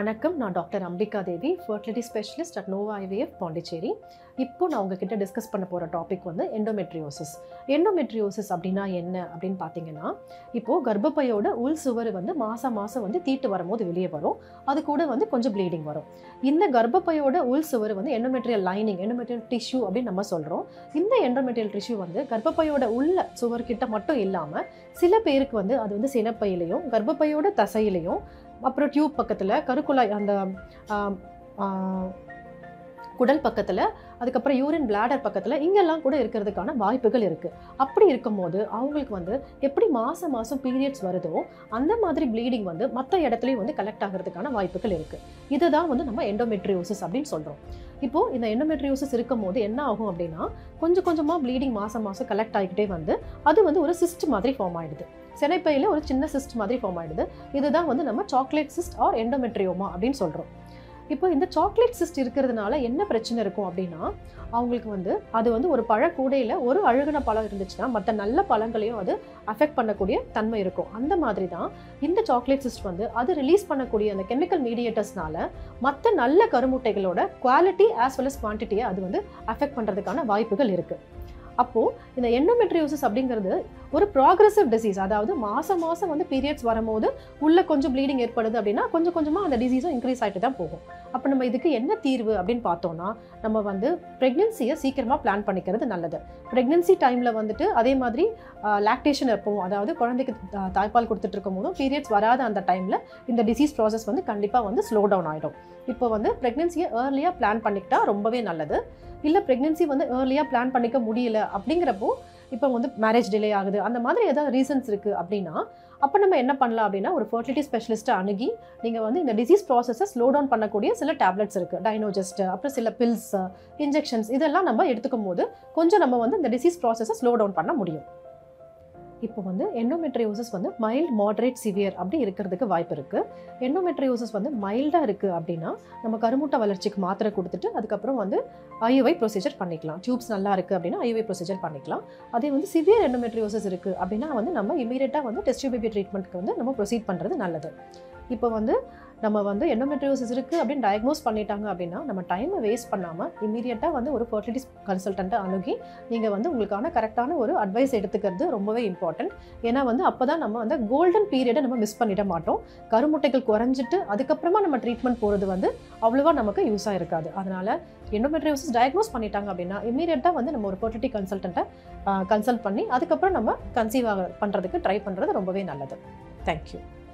வணக்கம் நான் doctor Ambika Devi fertility specialist at Nova IVF Pondicherry இப்போ நான் உங்ககிட்ட டிஸ்கஸ் பண்ண போகிற டாபிக் வந்து எண்டோமெட்ரியோசிஸ் எண்டோமெட்ரியோசிஸ் அப்படின்னா என்ன அப்படின்னு பார்த்தீங்கன்னா இப்போது கர்ப்பப்பையோட உள் சுவர் வந்து மாதம் மாதம் வந்து தீட்டு வரும்போது வெளியே வரும் அது கூட வந்து கொஞ்சம் ப்ளீடிங் வரும் இந்த கர்ப்பப்பையோட உள் சுவர் வந்து எண்டோமெட்ரியல் லைனிங் எண்டோமெட்ரியல் டிஷ்யூ அப்படின்னு நம்ம சொல்கிறோம் இந்த எண்டோமெட்ரியல் டிஷ்யூ வந்து கர்ப்பப்பையோட உள்ள சுவர்கிட்ட மட்டும் இல்லாமல் சில பேருக்கு வந்து அது வந்து சினப்பையிலையும் கர்ப்பப்பையோட தசையிலையும் அப்புறம் டியூப் பக்கத்தில் கருக்குழாய் அந்த ஆம், ஆ, குடல் பக்கத்தில் அதுக்கப்புறம் யூரின் பிளாடர் பக்கத்தில் இங்கெல்லாம் கூட இருக்கிறதுக்கான வாய்ப்புகள் இருக்குது அப்படி இருக்கும்போது அவங்களுக்கு வந்து எப்படி மாதம் மாதம் பீரியட்ஸ் வருதோ அந்த மாதிரி ப்ளீடிங் வந்து மற்ற இடத்துலையும் வந்து கலெக்ட் ஆகிறதுக்கான வாய்ப்புகள் இருக்குது இதுதான் வந்து நம்ம எண்டோமெட்ரியோசிஸ் அப்படின்னு சொல்கிறோம் இப்போது இந்த எண்டோமெட்ரியோசிஸ் இருக்கும் போது என்ன ஆகும் அப்படின்னா கொஞ்சம் கொஞ்சமாக ப்ளீடிங் மாதம் மாதம் கலெக்ட் ஆகிக்கிட்டே வந்து அது வந்து ஒரு சிஸ்ட் மாதிரி ஃபார்ம் ஆயிடுது சினைப்பையில் ஒரு சின்ன சிஸ்ட் மாதிரி ஃபார்ம் ஆயிடுது இதுதான் வந்து நம்ம சாக்லேட் சிஸ்ட் ஆர் எண்டோமெட்ரியோமா அப்படின்னு சொல்கிறோம் இப்போ இந்த சாக்லேட் சிஸ்ட் இருக்கிறதுனால என்ன பிரச்சனை இருக்கும் அப்படின்னா அவங்களுக்கு வந்து அது வந்து ஒரு பழக்கூடையில் ஒரு அழுகின பழம் இருந்துச்சுன்னா மற்ற நல்ல பழங்களையும் அது அஃபெக்ட் பண்ணக்கூடிய தன்மை இருக்கும் அந்த மாதிரி தான் இந்த சாக்லேட் சிஸ்ட் வந்து அது ரிலீஸ் பண்ணக்கூடிய அந்த கெமிக்கல் மீடியேட்டர்ஸ்னால மற்ற நல்ல கருமுட்டைகளோட குவாலிட்டி ஆஸ் வெல் அஸ் குவான்டிட்டியை அது வந்து அஃபெக்ட் பண்ணுறதுக்கான வாய்ப்புகள் இருக்குது அப்போது இந்த எண்டோமெட்ரியோசிஸ் அப்படிங்கிறது ஒரு ப்ராக்ரஸிவ் டிசீஸ் அதாவது மாதம் மாதம் வந்து பீரியட்ஸ் வரும்போது உள்ள கொஞ்சம் ப்ளீடிங் ஏற்படுது அப்படின்னா கொஞ்சம் கொஞ்சமாக அந்த டிசீஸும் இன்க்ரீஸ் ஆகிட்டு தான் போகும் அப்போ நம்ம இதுக்கு என்ன தீர்வு அப்படின்னு பார்த்தோம்னா நம்ம வந்து ப்ரெக்னென்சியை சீக்கிரமாக பிளான் பண்ணிக்கிறது நல்லது ப்ரெக்னென்சி டைமில் வந்துட்டு அதே மாதிரி லாக்டேஷன் இருப்போம் அதாவது குழந்தைக்கு தா- தாய்ப்பால் கொடுத்துட்டு இருக்கும் போதும் பீரியட்ஸ் வராத அந்த டைமில் இந்த டிசீஸ் ப்ராசஸ் வந்து கண்டிப்பாக வந்து ஸ்லோ டவுன் ஆகிடும் இப்போ வந்து ப்ரெக்னென்சியை ஏர்லியாக பிளான் பண்ணிக்கிட்டா ரொம்பவே நல்லது இல்லை ப்ரெக்னென்சி வந்து ஏர்லியாக பிளான் பண்ணிக்க முடியல அப்படிங்கிறப்போ இப்போ வந்து மேரேஜ் டிலே ஆகுது அந்த மாதிரி ஏதாவது ரீசன்ஸ் இருக்குது அப்படின்னா அப்போ நம்ம என்ன பண்ணலாம் அப்படின்னா ஒரு ஃபர்டிலிட்டி ஸ்பெஷலிஸ்ட்டை அணுகி நீங்கள் வந்து இந்த டிசீஸ் ப்ராசஸை ஸ்லோ டவுன் பண்ணக்கூடிய சில டேப்லெட்ஸ் இருக்குது டைனோஜெஸ்ட் அப்புறம் சில பில்ஸ் இன்ஜெக்ஷன்ஸ் இதெல்லாம் நம்ம எடுத்துக்கும் போது கொஞ்சம் நம்ம வந்து இந்த டிசீஸ் ப்ராசஸை ஸ்லோ டவுன் பண்ண முடியும் இப்போ வந்து எண்டோமெட்ரியோசிஸ் வந்து மைல்ட் மாடரேட் சிவியர் அப்படி இருக்கிறதுக்கு வாய்ப்பு இருக்குது எண்டோமெட்ரியோசிஸ் வந்து மைல்டாக இருக்குது அப்படின்னா நம்ம கருமுட்டை வளர்ச்சிக்கு மாத்திரை கொடுத்துட்டு அதுக்கப்புறம் வந்து ஐயுவை ப்ரொசீஜர் பண்ணிக்கலாம் டியூப்ஸ் நல்லா இருக்குது அப்படின்னா ஐயுவை ப்ரொசீஜர் பண்ணிக்கலாம் அதே வந்து சிவியர் எண்டோமெட்ரியோசிஸ் இருக்குது அப்படின்னா வந்து நம்ம இமீடியட்டாக வந்து டெஸ்ட் பேபி ட்ரீட்மெண்ட்க்கு வந்து நம்ம ப்ரொசீட் பண்ணுறது நல்லது இப்போ வந்து நம்ம வந்து எண்டோமெட்ரியோசிஸ் இருக்குது அப்படின்னு டயக்னோஸ் பண்ணிட்டாங்க அப்படின்னா நம்ம டைமை வேஸ்ட் பண்ணாமல் இமீடியட்டாக வந்து ஒரு ஃபர்டிலிட்டி கன்சல்டண்ட்டை அணுகி நீங்கள் வந்து உங்களுக்கான கரெக்டான ஒரு அட்வைஸ் எடுத்துக்கிறது ரொம்பவே இம்பார்ட்டன்ட் ஏன்னா வந்து அப்போ தான் நம்ம வந்து கோல்டன் பீரியடை நம்ம மிஸ் பண்ணிட மாட்டோம் கருமுட்டைகள் குறைஞ்சிட்டு அதுக்கப்புறமா நம்ம ட்ரீட்மெண்ட் போகிறது வந்து அவ்வளோவா நமக்கு யூஸாக இருக்காது அதனால் எண்டோமெட்ரியோசிஸ் டயக்னோஸ் பண்ணிட்டாங்க அப்படின்னா இமீடியட்டாக வந்து நம்ம ஒரு ஃபர்டிலிட்டி கன்சல்டண்ட்டை கன்சல்ட் பண்ணி அதுக்கப்புறம் நம்ம கன்சீவ் ஆக பண்ணுறதுக்கு ட்ரை பண்ணுறது ரொம்பவே நல்லது தேங்க்யூ